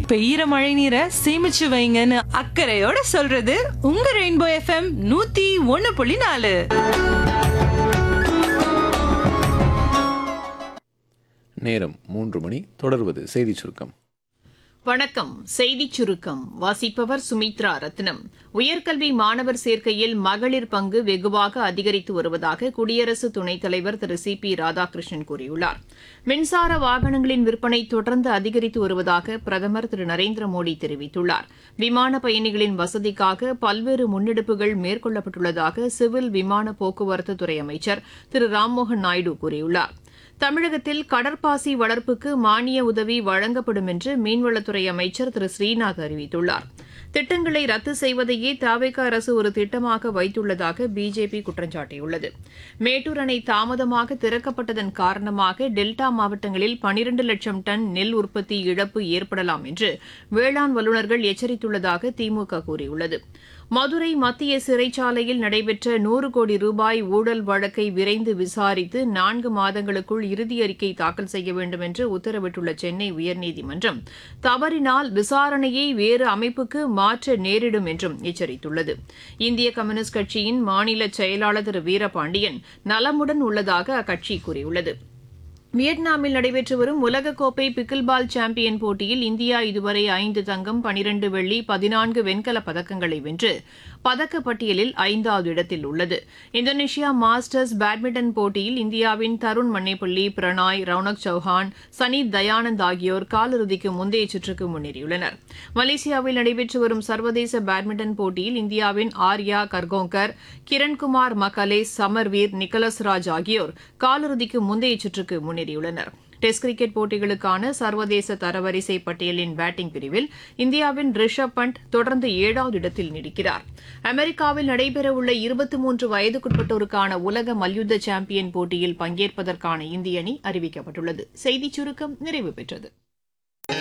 பெய்யற மழை நீரை சேமிச்சு வைங்கன்னு அக்கறையோட சொல்றது உங்க ரெயின்போ எஃப்எம் நூத்தி ஒன்னு புள்ளி நாலு நேரம் மூன்று மணி தொடர்வது செய்தி சுருக்கம் வணக்கம் செய்திச் சுருக்கம் வாசிப்பவர் சுமித்ரா ரத்னம் உயர்கல்வி மாணவர் சேர்க்கையில் மகளிர் பங்கு வெகுவாக அதிகரித்து வருவதாக குடியரசு துணைத் தலைவர் திரு சி பி ராதாகிருஷ்ணன் கூறியுள்ளார் மின்சார வாகனங்களின் விற்பனை தொடர்ந்து அதிகரித்து வருவதாக பிரதமர் திரு நரேந்திர மோடி தெரிவித்துள்ளார் விமான பயணிகளின் வசதிக்காக பல்வேறு முன்னெடுப்புகள் மேற்கொள்ளப்பட்டுள்ளதாக சிவில் விமான போக்குவரத்து துறை அமைச்சர் திரு ராம்மோகன் நாயுடு கூறியுள்ளார் தமிழகத்தில் கடற்பாசி வளர்ப்புக்கு மானிய உதவி வழங்கப்படும் என்று மீன்வளத்துறை அமைச்சர் திரு ஸ்ரீநாத் அறிவித்துள்ளார் திட்டங்களை ரத்து செய்வதையே தாவேக அரசு ஒரு திட்டமாக வைத்துள்ளதாக பிஜேபி குற்றம் சாட்டியுள்ளது மேட்டூர் அணை தாமதமாக திறக்கப்பட்டதன் காரணமாக டெல்டா மாவட்டங்களில் பனிரண்டு லட்சம் டன் நெல் உற்பத்தி இழப்பு ஏற்படலாம் என்று வேளாண் வல்லுநர்கள் எச்சரித்துள்ளதாக திமுக கூறியுள்ளது மதுரை மத்திய சிறைச்சாலையில் நடைபெற்ற நூறு கோடி ரூபாய் ஊழல் வழக்கை விரைந்து விசாரித்து நான்கு மாதங்களுக்குள் இறுதி அறிக்கை தாக்கல் செய்ய வேண்டும் என்று உத்தரவிட்டுள்ள சென்னை உயர்நீதிமன்றம் தவறினால் விசாரணையை வேறு அமைப்புக்கு மாற்ற நேரிடும் என்றும் எச்சரித்துள்ளது இந்திய கம்யூனிஸ்ட் கட்சியின் மாநில செயலாளர் திரு வீரபாண்டியன் நலமுடன் உள்ளதாக அக்கட்சி கூறியுள்ளது வியட்நாமில் நடைபெற்று வரும் உலகக்கோப்பை பிக்கில்பால் சாம்பியன் போட்டியில் இந்தியா இதுவரை ஐந்து தங்கம் பனிரண்டு வெள்ளி பதினான்கு வெண்கலப் பதக்கங்களை வென்று பதக்கப்பட்டியலில் ஐந்தாவது இடத்தில் உள்ளது இந்தோனேஷியா மாஸ்டர்ஸ் பேட்மிண்டன் போட்டியில் இந்தியாவின் தருண் மன்னேப்பள்ளி பிரணாய் ரவுனக் சௌஹான் சனி தயானந்த் ஆகியோர் காலிறுதிக்கு முந்தைய சுற்றுக்கு முன்னேறியுள்ளனர் மலேசியாவில் நடைபெற்று வரும் சர்வதேச பேட்மிண்டன் போட்டியில் இந்தியாவின் ஆர்யா கர்கோங்கர் கிரண்குமார் மக்கலே சமர்வீர் நிக்கலஸ் ராஜ் ஆகியோர் காலிறுதிக்கு முந்தைய சுற்றுக்கு முன்னேறியுள்ளனர் டெஸ்ட் கிரிக்கெட் போட்டிகளுக்கான சர்வதேச தரவரிசை பட்டியலின் பேட்டிங் பிரிவில் இந்தியாவின் ரிஷப் பண்ட் தொடர்ந்து ஏழாவது இடத்தில் நீடிக்கிறார் அமெரிக்காவில் நடைபெறவுள்ள இருபத்தி மூன்று வயதுக்குட்பட்டோருக்கான உலக மல்யுத்த சாம்பியன் போட்டியில் பங்கேற்பதற்கான இந்திய அணி அறிவிக்கப்பட்டுள்ளது செய்திச் சுருக்கம் நிறைவு பெற்றது